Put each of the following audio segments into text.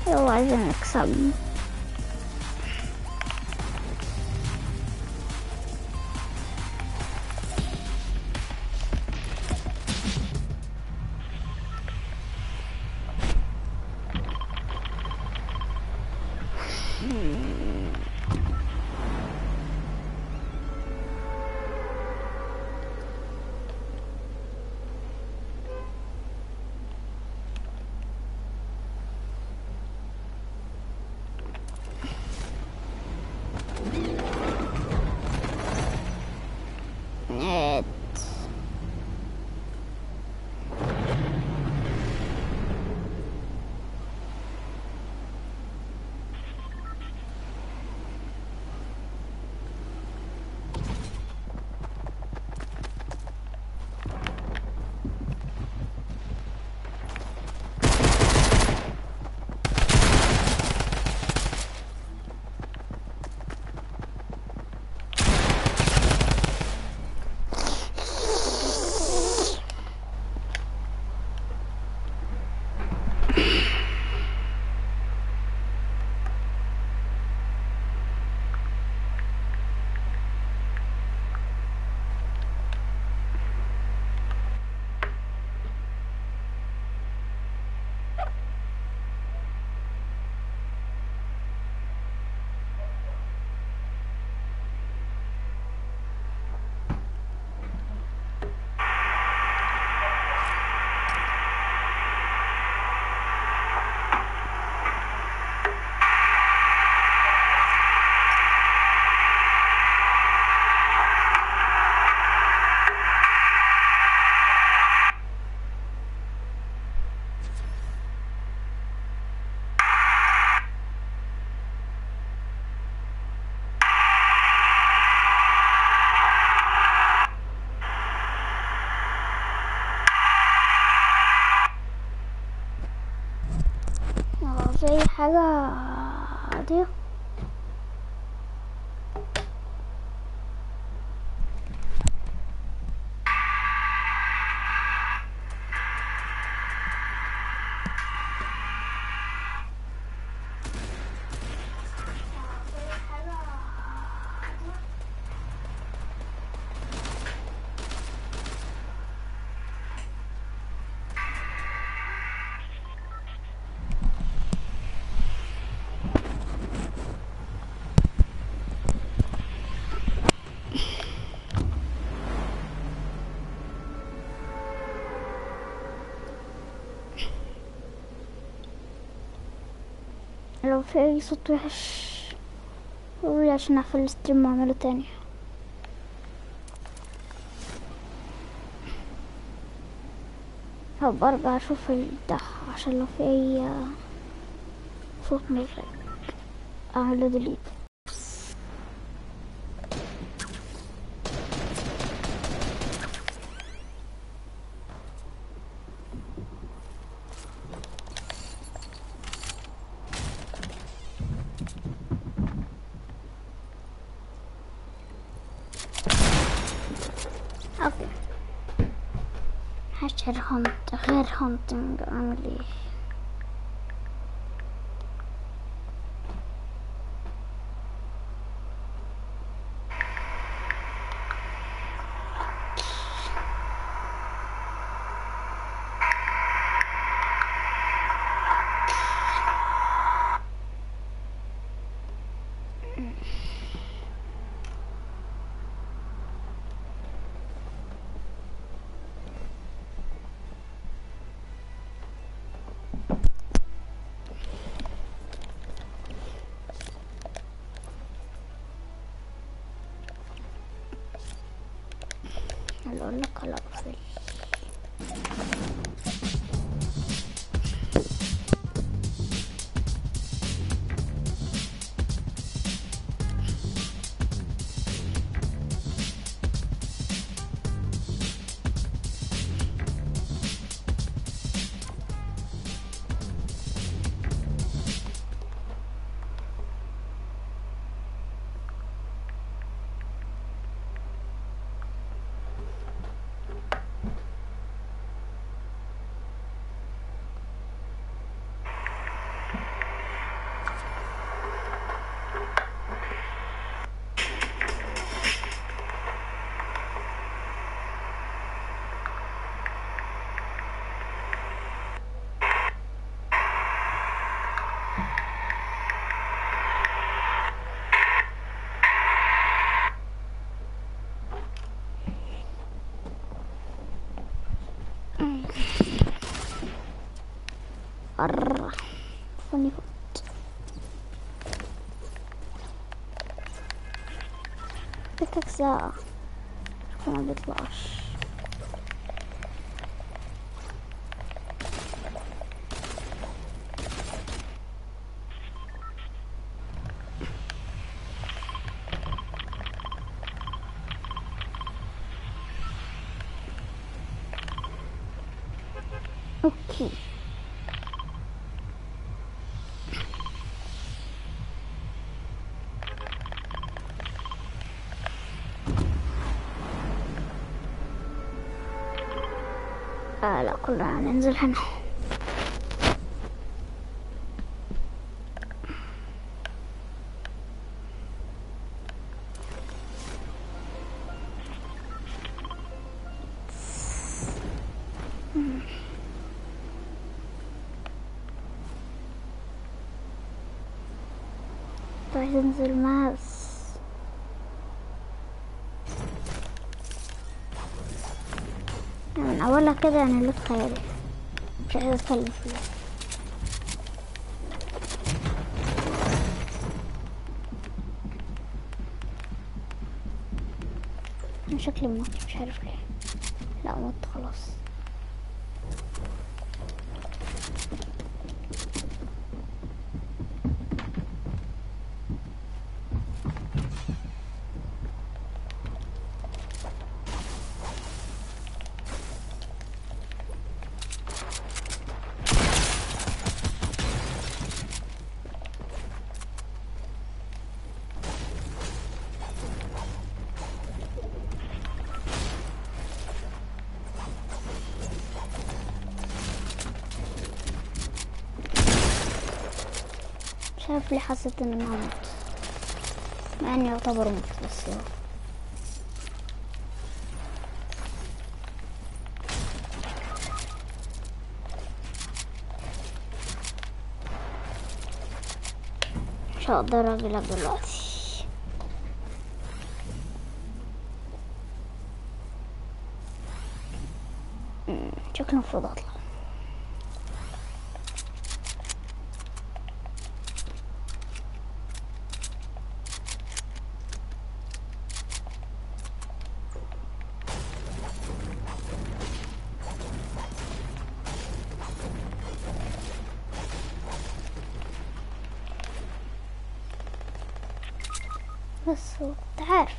يلا عايزين نكسب نت اه في اي حاجة دي لو في اي صوت وحش قولي عشان اقفل الستريم واعمله تاني هبقى ارجع اشوف ده عشان لو في اي صوت مزعج اعمله ديليت اوكي هشتري هانت غير هانتنج اعمل ايه هلا اقول لك هلا اقفل أر فني فوت بكك ساعة ما بيطلعش اوكي آه لا كلنا ننزل هنا عايز انزل ماوس من اولها كده يعني اللي خيالي مش عايزة اتكلم فيه انا شكلي مت مش عارف ليه لا مت خلاص مش عارف ليه حسيت ان انا مت مع اني يعتبر مت بس يلا. مش هقدر اجيلك دلوقتي أمم، شكلي المفروض اطلع بس هو انت عارف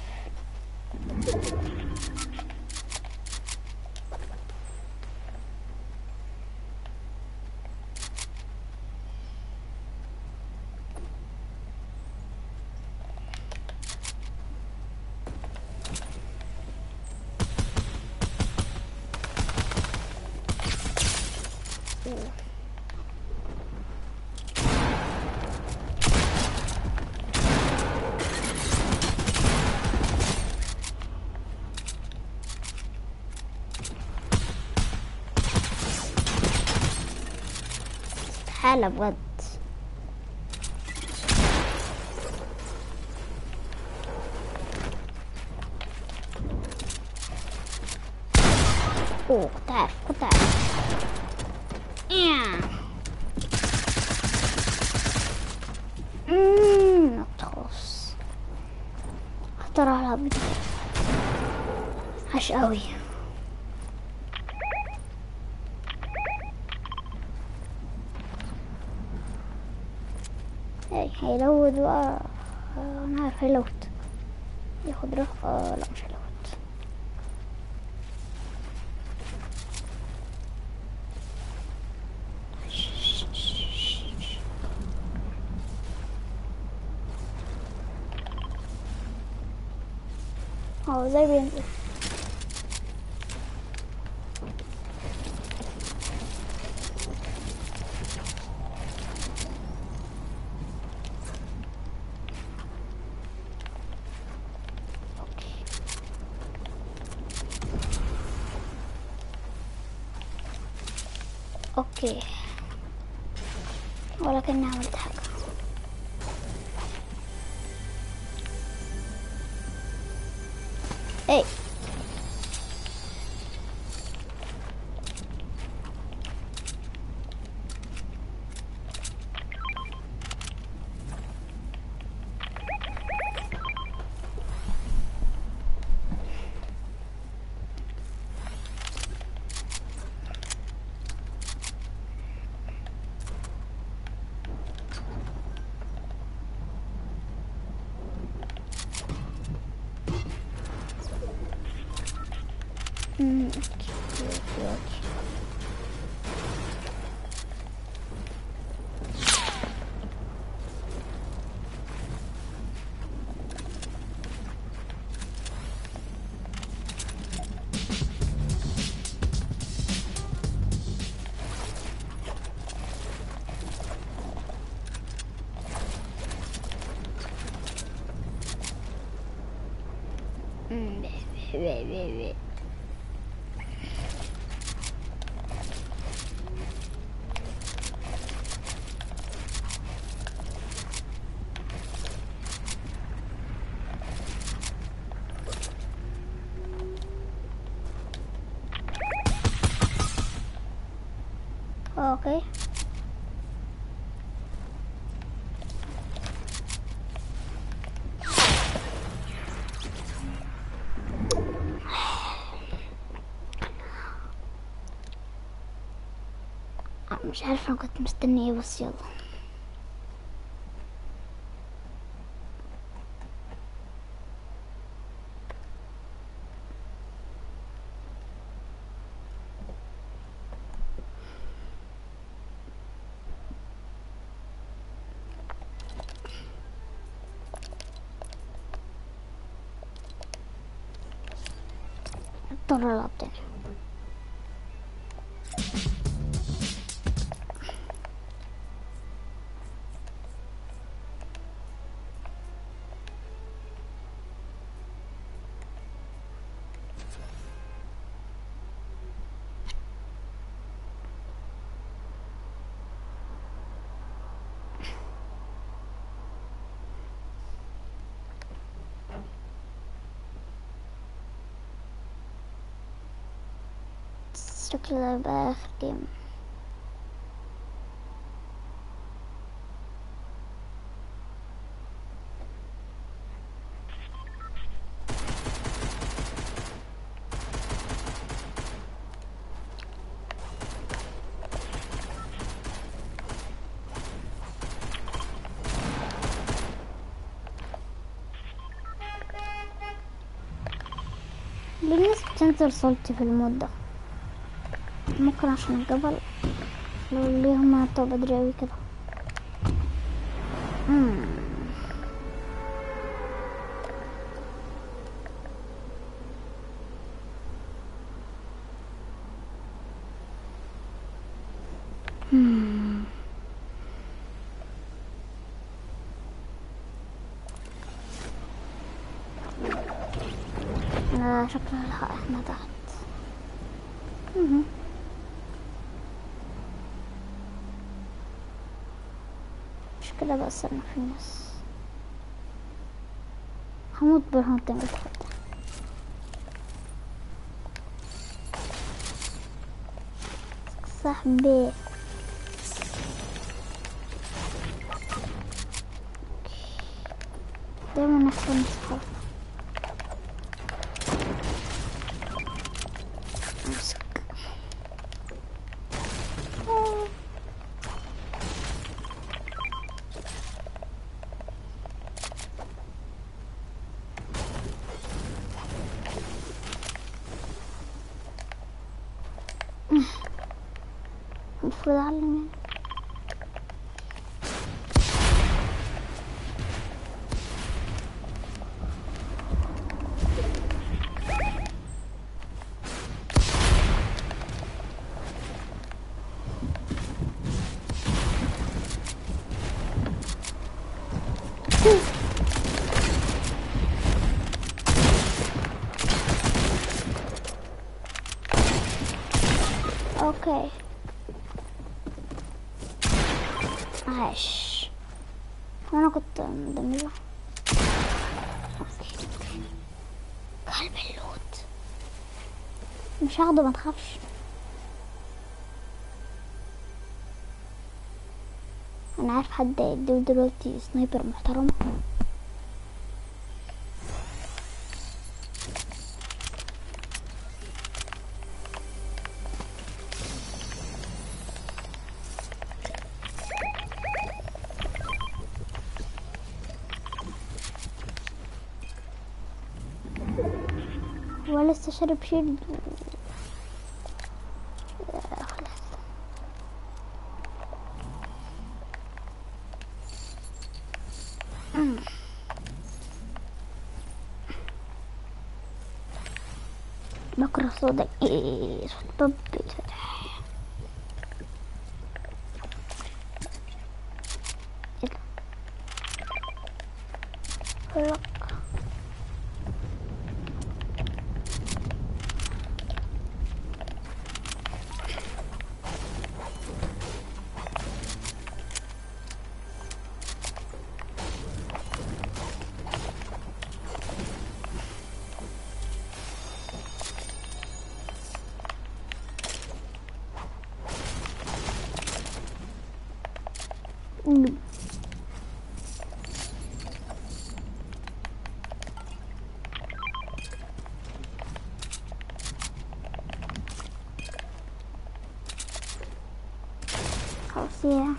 استحالة بجد اوه كنت عارف كنت عارف إيه. أمم، نط خلاص اختار على بيض عاش قوي اي هيلود بقى آه، انا عارف هيلود ياخد روح اه لا مش هيلود اه زي بينزل اوكي ولا كأني عملت حاجة اي أمم، أوكي أوكي أوكي أمم، بي- بي- بي- بي. اوكي مش عارفة أنا كنت مستنية بس يلا اضطر ألعب تاني شكله ده يبقى آخر جيم ليه الناس بتنزل صوتي في المود ده ممكن عشان الجبل لو ليه هما طب بدري اوي كده مم. مم. أنا شكلها احنا تحت مهم. مش كده بس انا في ناس هموت بالهانتنج الخط صاحبي دايما نحن نصحاب امسك المفروض اعلم يعني اوكي عاش انا كنت مدمجة اوكي كلب اللوت مش هاخده ما تخافش انا عارف حد يديه دلوقتي سنايبر محترمة هو لسه شارب شيلد بكره صوت إيه صوت باب الفتح يلا. فرق مم. خلاص يا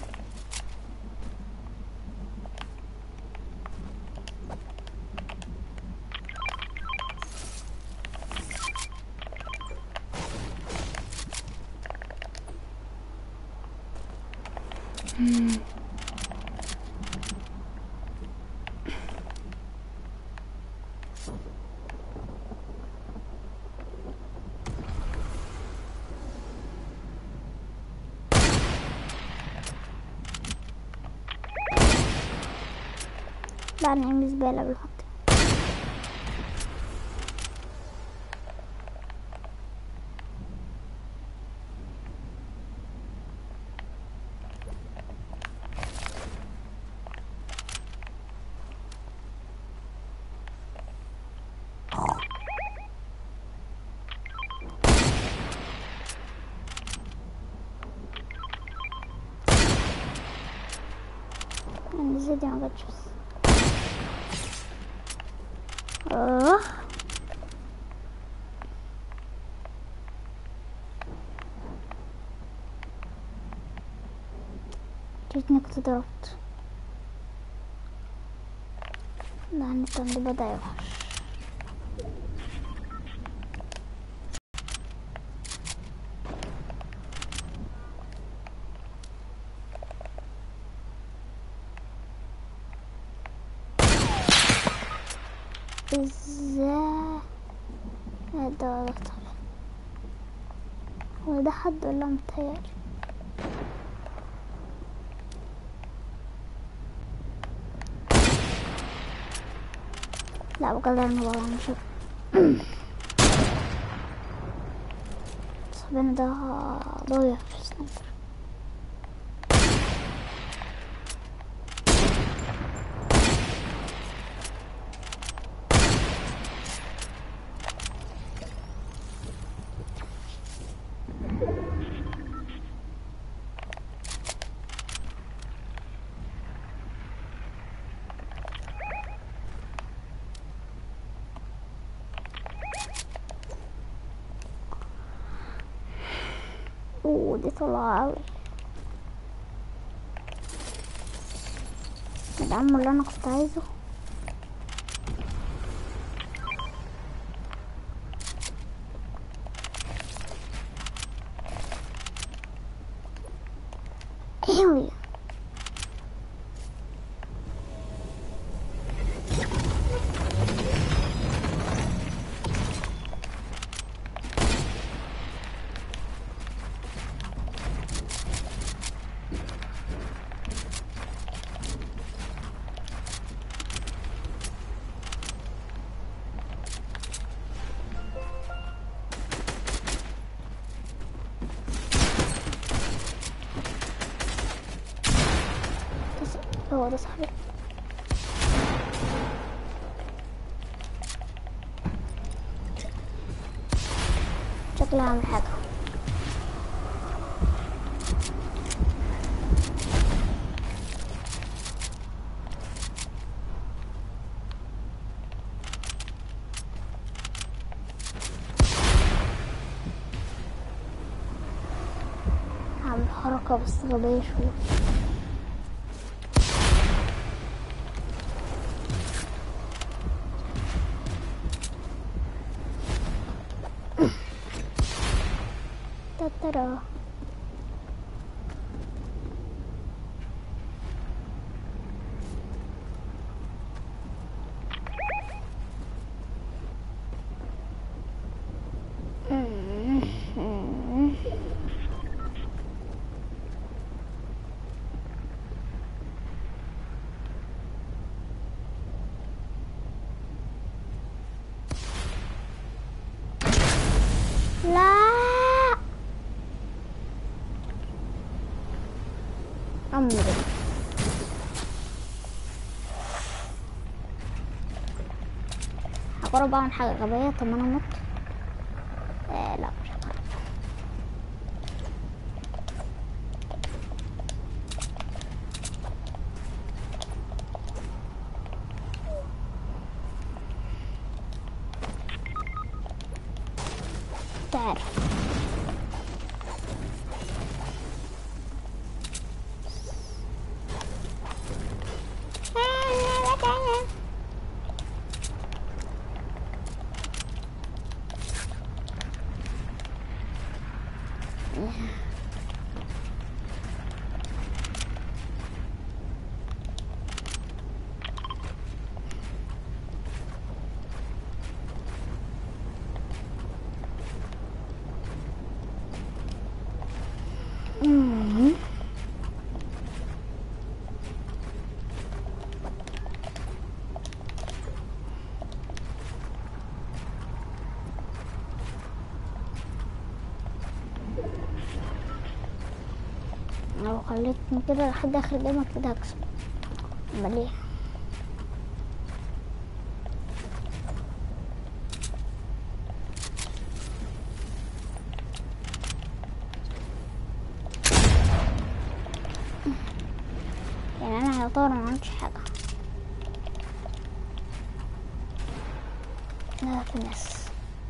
لا نعمل زبالة بالخط يعني زيادة ما جاتش بس اه جيت انك ضربت لا انت عندي بدأ يوحش ازاي هذا غلط هو ده حد ولا متهيألي لا بقدر انا والله نشوف صاحبنا ده ضايع في السنايبر اوه دي طلعة اوي العم اللي انا كنت عايزه ايوه ده- هو ده صاحبي شكله عامل حاجة عامل حركة بس غبية شوية تترى عمري هجرب اعمل حاجة غبية طب ما انا مت آه لا مش هجرب تعرف مم. لو خليتني كده لحد اخر جيم كده هكسب امال ايه يعني انا يعتبر ما عملتش حاجه لا في ناس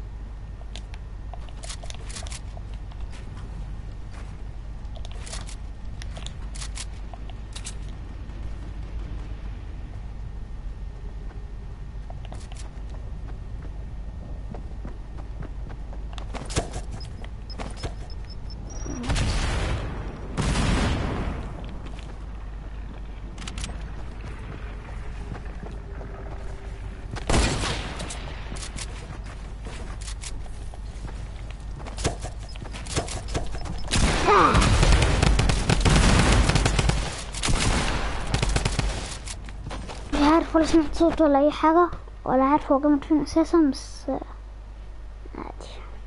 مش عارف ولا سمعت صوت ولا اي حاجة ولا عارف هو جامد فين اساسا بس آه، عادي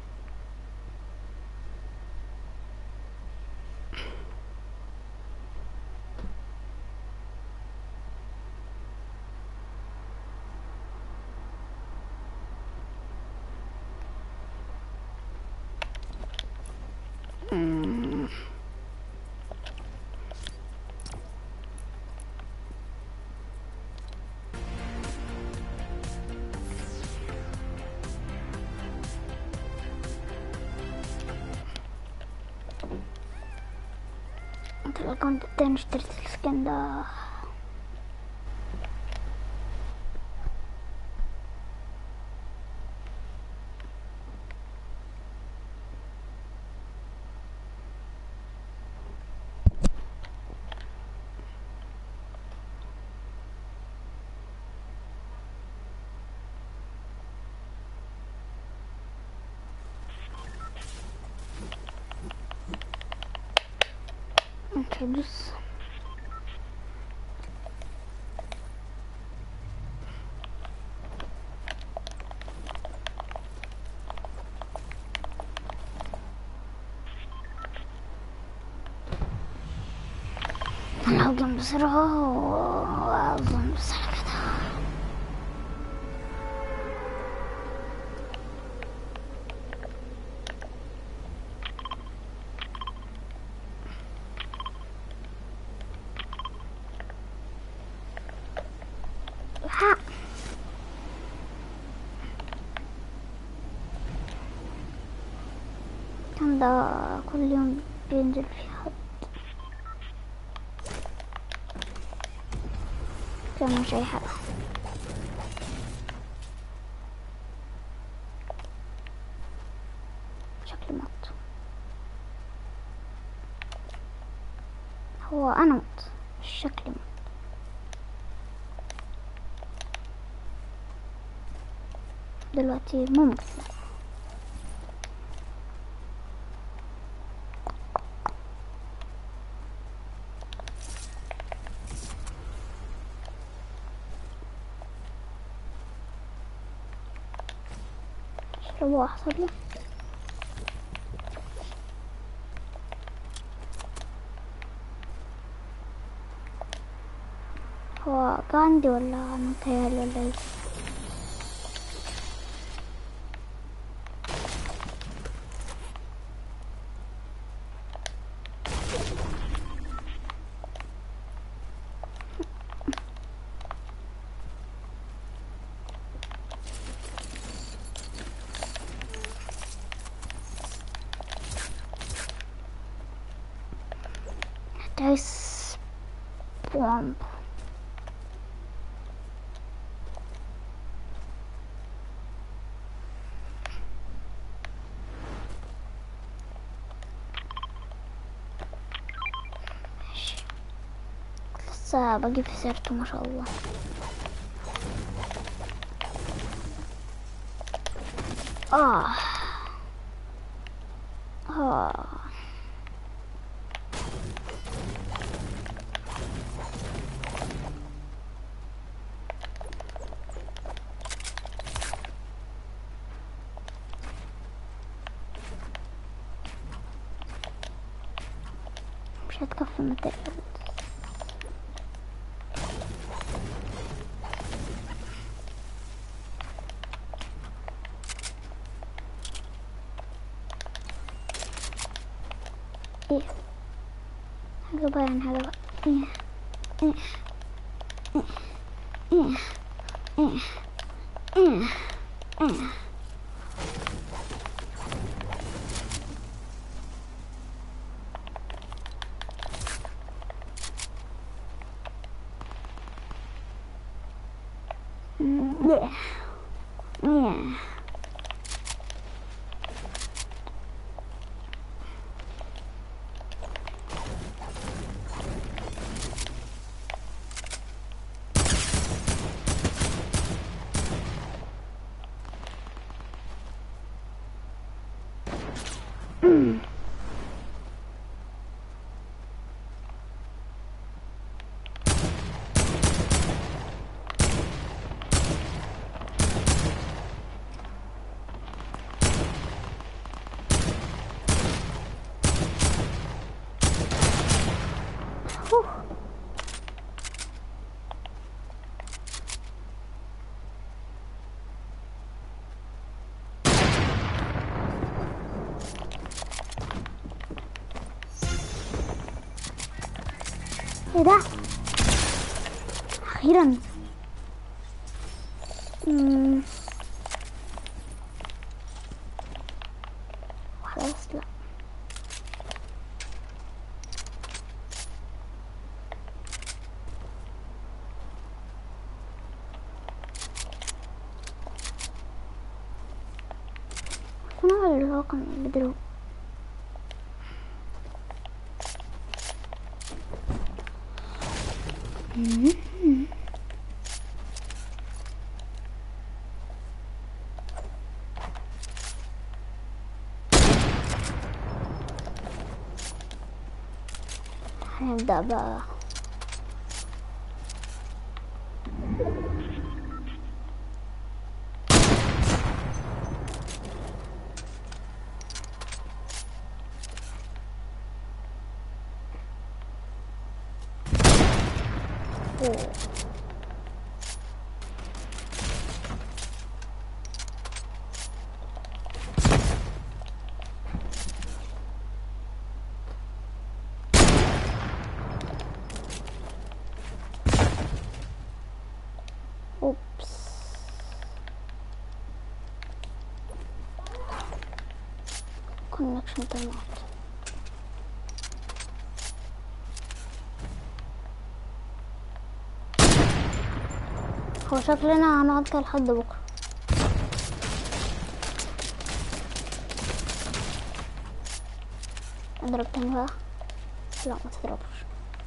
مم. انت الاكونت التاني اشتريت السكن ده introduce انا هضم بسرعة واظن بسرعة كده ها. كان ده كل يوم بينزل في حد كان مش اي حاجة شكلي مت هو انا مت مش شكلي مت دلوقتي ممكن اشربوا احسن لي هو عندي ولا متهيألي ولا ايه Dice bomb. ماشي. لسه بجيب في سيرته ما شاء الله اه اه مش هتكفي الماتيريال ايه حاجة بقى يعني حاجة بقى ايه ايه ايه ايه ايه ايه ايه Yeah. Yeah. Whew. ايه ده اخيرا مم. واحدة بس لا شنو اللي هو كان بيضرب هنبدأ بقى أوه. Oops. Connection internet. هو شكلنا هنقعد كده لحد بكرة اضرب تاني بقى لا ما تضربش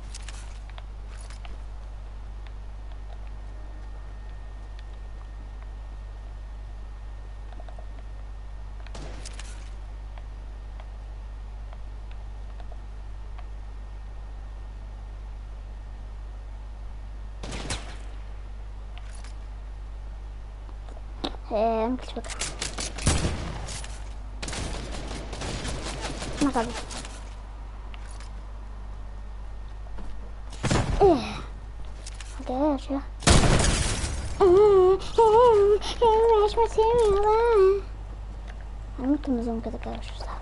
Eh, مش فاكرة ما قبل ايه كتبتهاش يا مش مسيري انا ممكن نظام كده كده مش صح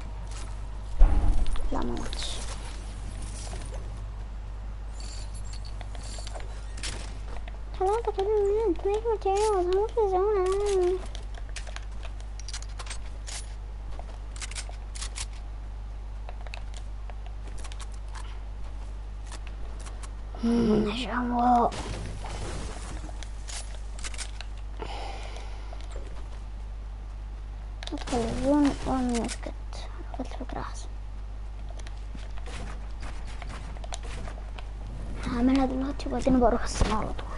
لا ما ماتش خلاص كده مش مسيري وظهر في الزونة نجمو التلفزيون ونسكت قلت فكرة أحسن هعملها دلوقتي وبعدين بروح السما على طول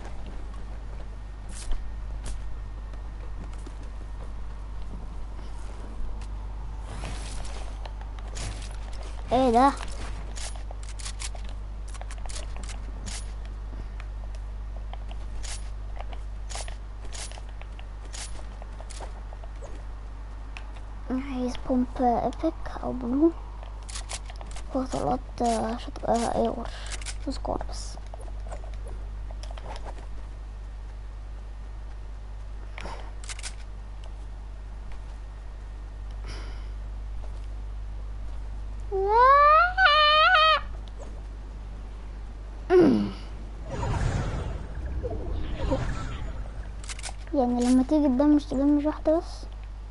ايه ده عايز بومب ايبك او بلو وطلعت عشان تبقى ايور سكور بس يعني لما تيجي تدمج تدمج واحدة بس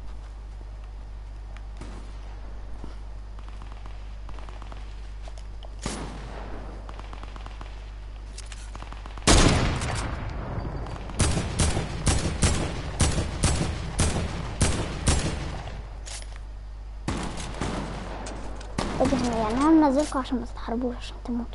طب يعني انا منزلكوا عشان ما تتحاربوش عشان تموتوا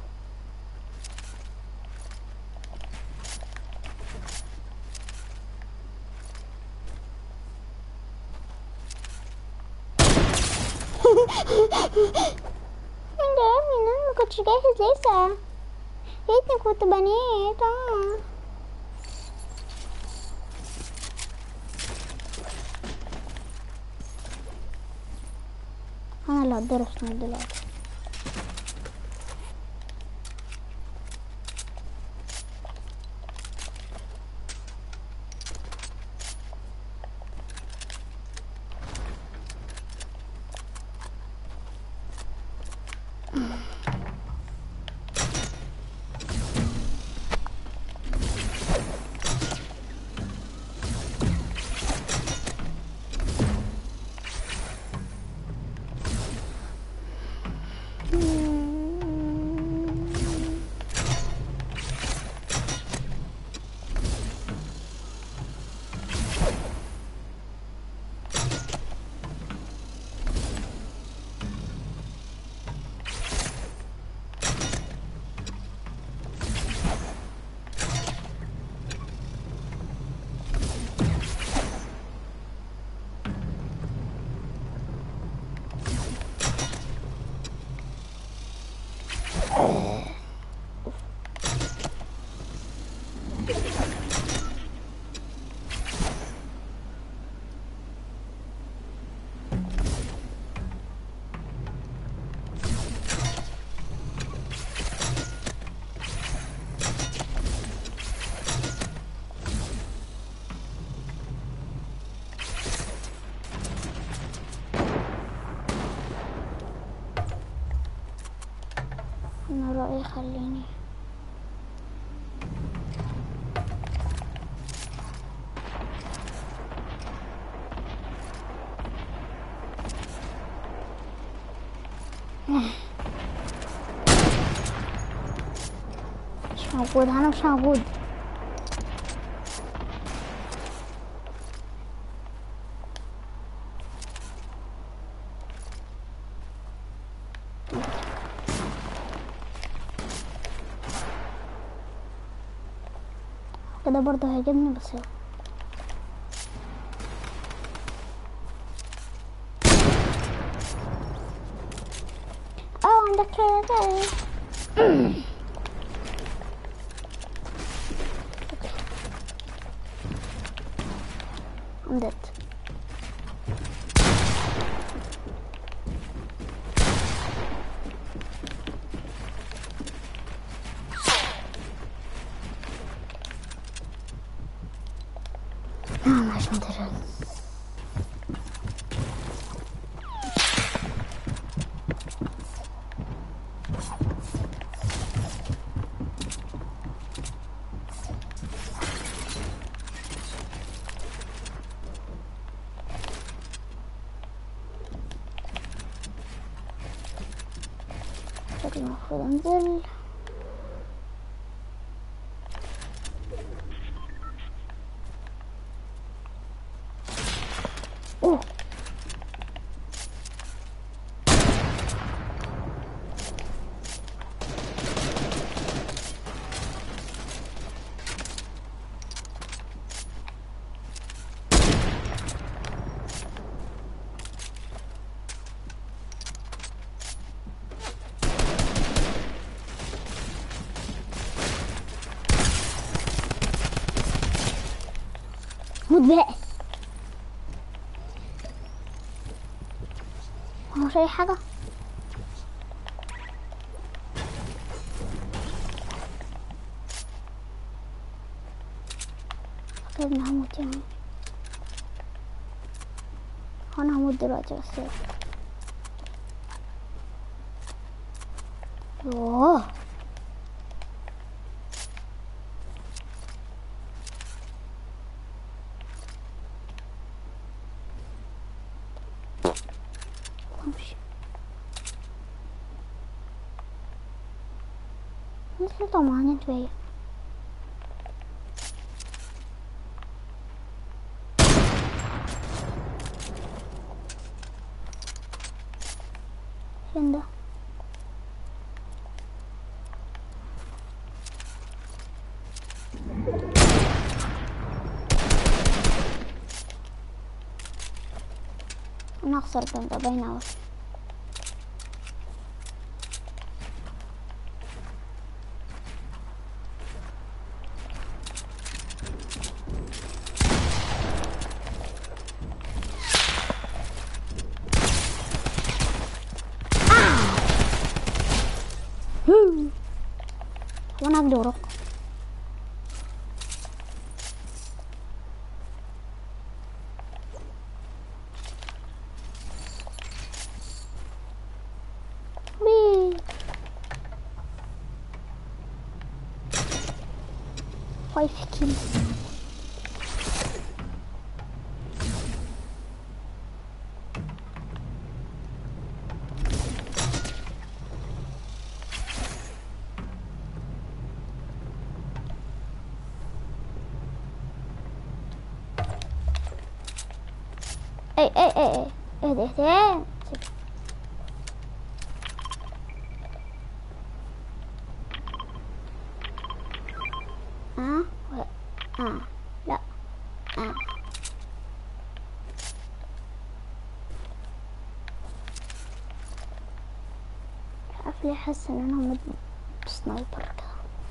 انت يا ابني انا ما كنتش جاهز لسه ريتني كنت بنيت اه انا اللي هتضرب سنايب دلوقتي انا رأيي خليني مش موجود انا مش موجود كده برضه هيجيبني بس يلا اه عندك كده I'm dead. اه معيش ماتيريال شكلي المفروض انزل اوه موت بقى هو مش اي حاجة فاكر اني هموت يعني هو انا هموت دلوقتي بس يوه امشي لسه طمعانين فيا فين ده انا اخسر ده باين اوي وانا اجري وراك Whee! Five kills. اي اي اي اي اهدى اهدى اه و... اه لا اه مش عارف ليه حاسه ان انا مد بسنايبر كده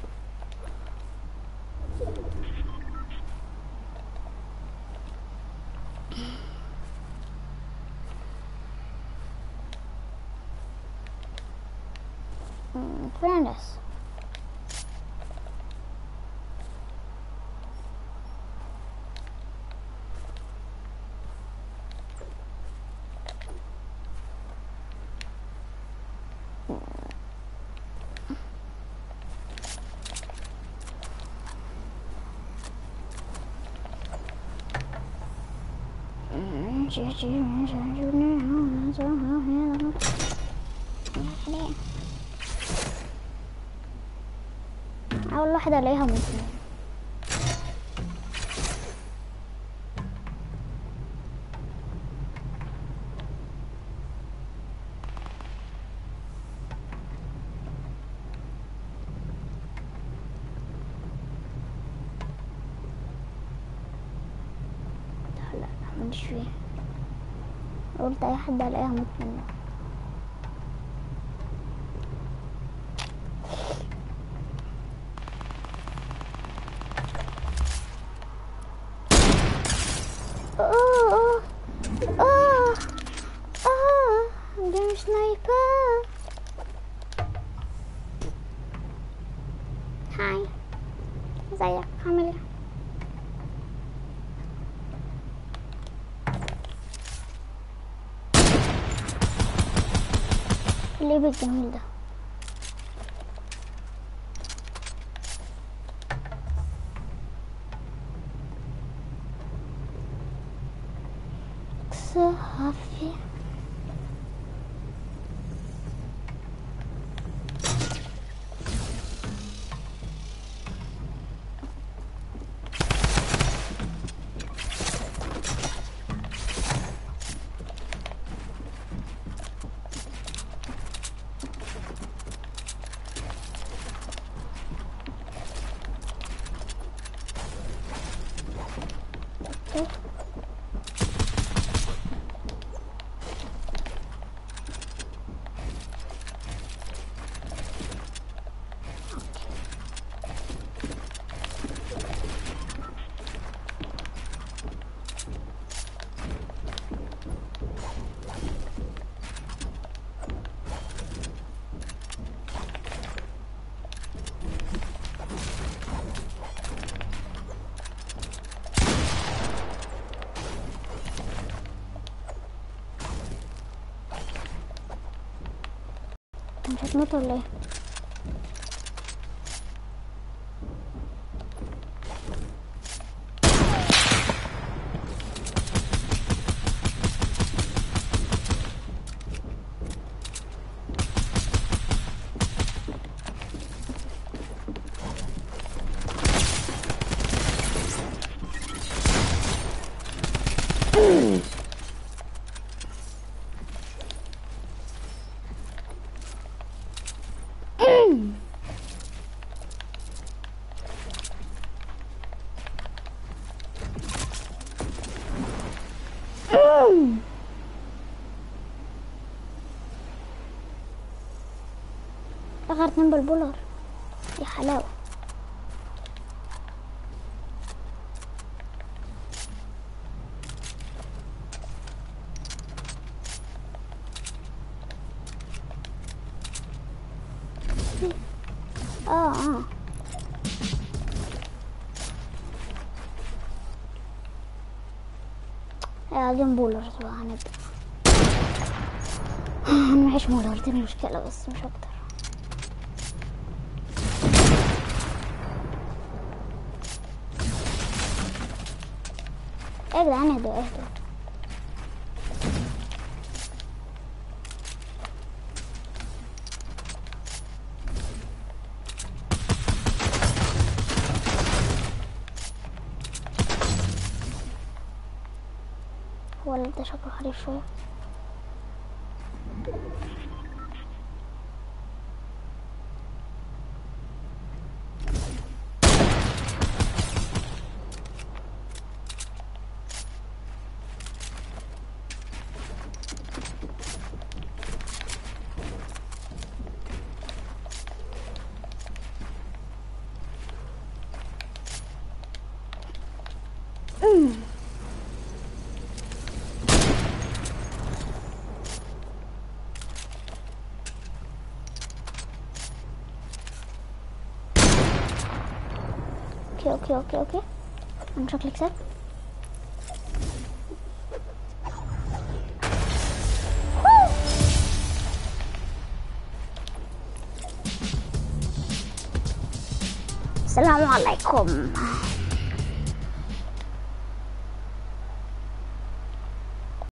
أمم، فين الناس أول واحدة ألاقيها ممكن لا لا لا مش فيه قلت أي حد ألاقيها موت منه اوه اوه اوه ده مش سنايبر هاي ازيك عامل ايه اللعب الجميل ده صافي مش هتموت ولا ايه اخر اتنين بالبولر يا حلاوة اه اه عايزين بولرز بقى هنبدأ انا معيش بولر دي المشكلة بس مش اكتر ايه يا جدعان اهدوا اهدوا هو اللي ده شكله حريف شوية اوكي اوكي اوكي اوكي انا شكلي كسبت السلام عليكم